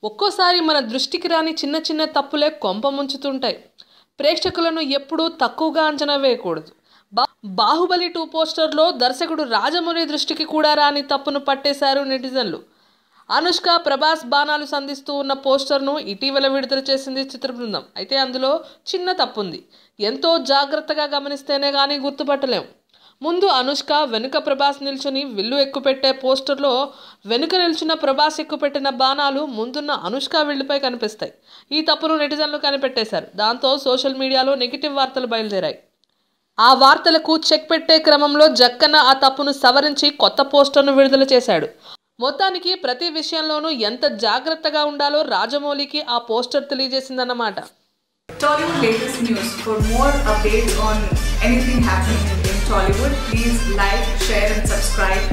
ఒక్కోసారి మన దృష్టికి రాని చిన్న చిన్న తప్పులే కొంప ముంచుతుంటాయి ప్రేక్షకులను ఎప్పుడూ తక్కువగా అంచనా వేయకూడదు బా బాహుబలి టూ పోస్టర్లో దర్శకుడు రాజమౌళి దృష్టికి కూడా రాని తప్పును పట్టేశారు నెటిజన్లు అనుష్క ప్రభాస్ బాణాలు సంధిస్తూ ఉన్న పోస్టర్ను ఇటీవల విడుదల చేసింది చిత్ర బృందం అయితే అందులో చిన్న తప్పుంది ఎంతో జాగ్రత్తగా గమనిస్తేనే కానీ గుర్తుపట్టలేం ముందు అనుష్క వెనుక ప్రభాస్ నిల్చుని విల్లు ఎక్కుపెట్టే పోస్టర్లో వెనుక నిల్చున్న ప్రభాస్ ఎక్కుపెట్టిన బాణాలు ముందున్న అనుష్క విల్లుపై కనిపిస్తాయి ఈ తప్పును నెటిజన్లు కనిపెట్టేశారు దాంతో సోషల్ మీడియాలో నెగిటివ్ వార్తలు బయలుదేరాయి ఆ వార్తలకు చెక్ పెట్టే క్రమంలో జక్కన్న ఆ తప్పును సవరించి కొత్త పోస్టర్ను విడుదల చేశాడు మొత్తానికి ప్రతి విషయంలోనూ ఎంత జాగ్రత్తగా ఉండాలో రాజమౌళికి ఆ పోస్టర్ తెలియజేసిందన్నమాట Tollywood latest news. For more updates on anything happening in Tollywood, please like, share, and subscribe